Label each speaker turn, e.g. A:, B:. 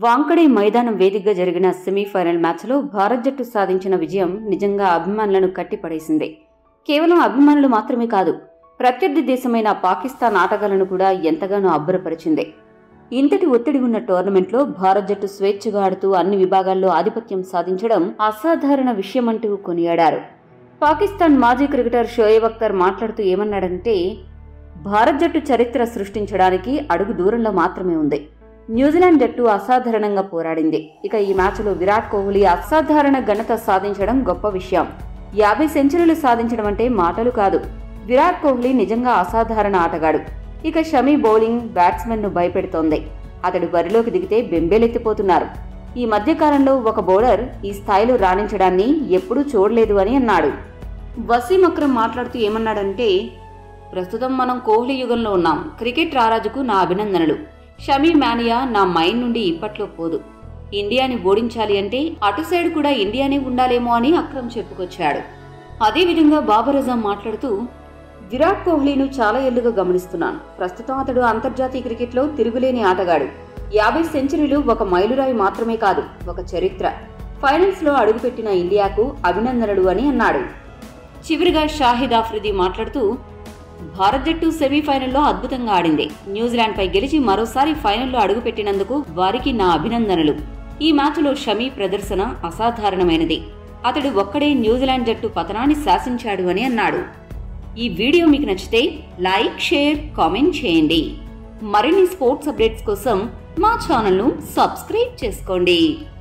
A: వాంకడే మైదానం వేదికగా జరిగిన సెమీఫైనల్ మ్యాచ్లో భారత్ జట్టు సాధించిన విజయం నిజంగా అభిమానులను కట్టిపడేసింది కేవలం అభిమానులు మాత్రమే కాదు ప్రత్యర్థి దేశమైన పాకిస్తాన్ ఆటగాళ్లను కూడా ఎంతగానో అబ్బురపరిచింది ఇంతటి ఒత్తిడి ఉన్న టోర్నమెంట్లో భారత్ జట్టు స్వేచ్ఛగా ఆడుతూ అన్ని విభాగాల్లో ఆధిపత్యం సాధించడం అసాధారణ విషయమంటూ కొనియాడారు పాకిస్తాన్ మాజీ క్రికెటర్ షోయబ్ అఖ్తర్ మాట్లాడుతూ ఏమన్నాడంటే భారత్ జట్టు చరిత్ర సృష్టించడానికి అడుగు దూరంలో మాత్రమే ఉంది న్యూజిలాండ్ జట్టు అసాధారణంగా పోరాడింది ఇక ఈ మ్యాచ్లో విరాట్ కోహ్లీ అసాధారణ ఘనత సాధించడం గొప్ప విషయం యాభై సెంచరీలు సాధించడం అంటే మాటలు కాదు విరాట్ కోహ్లీ నిజంగా అసాధారణ ఆటగాడు ఇక షమీ బౌలింగ్ బ్యాట్స్మెన్ ను భయపెడుతోంది అతడు బరిలోకి దిగితే బెంబేలెత్తిపోతున్నారు ఈ మధ్యకాలంలో ఒక బౌలర్ ఈ స్థాయిలో రాణించడాన్ని ఎప్పుడూ చూడలేదు అని అన్నాడు వసీం అక్రమ్ మాట్లాడుతూ ఏమన్నాడంటే ప్రస్తుతం మనం కోహ్లీ యుగంలో ఉన్నాం క్రికెట్ రారాజుకు నా అభినందనలు షమీ మానియా నా మైండ్ నుండి ఇప్పట్లో పోదు ఇండియాని ఓడించాలి అంటే అటు సైడ్ కూడా ఇండియానే ఉండాలేమో అని అక్రమ్ చెప్పుకొచ్చాడు అదేవిధంగా బాబర్ అజాం మాట్లాడుతూ విరాట్ కోహ్లీను చాలా ఏళ్లుగా గమనిస్తున్నాను ప్రస్తుతం అతడు అంతర్జాతీయ క్రికెట్లో తిరుగులేని ఆటగాడు యాభై సెంచరీలు ఒక మైలురాయి మాత్రమే కాదు ఒక చరిత్ర ఫైనల్స్ లో అడుగుపెట్టిన ఇండియాకు అభినందనలు అని అన్నాడు చివరిగా షాహిద్ ఆఫ్రిది మాట్లాడుతూ భారత్ జట్టు సెమీఫైనల్లో అద్భుతంగా ఆడింది న్యూజిలాండ్ పై గెలిచి మరోసారి ఫైనల్లో అడుగుపెట్టినందుకు వారికి నా అభినందనలు ఈ మ్యాచ్లో షమీ ప్రదర్శన అసాధారణమైనది అతడు ఒక్కడే న్యూజిలాండ్ జట్టు పతనాన్ని శాసించాడు అని అన్నాడు ఈ వీడియో మీకు నచ్చితే లైక్ షేర్ కామెంట్ చేయండి మరిన్ని స్పోర్ట్స్ అప్డేట్స్ కోసం మా ఛానల్ను సబ్స్క్రైబ్ చేసుకోండి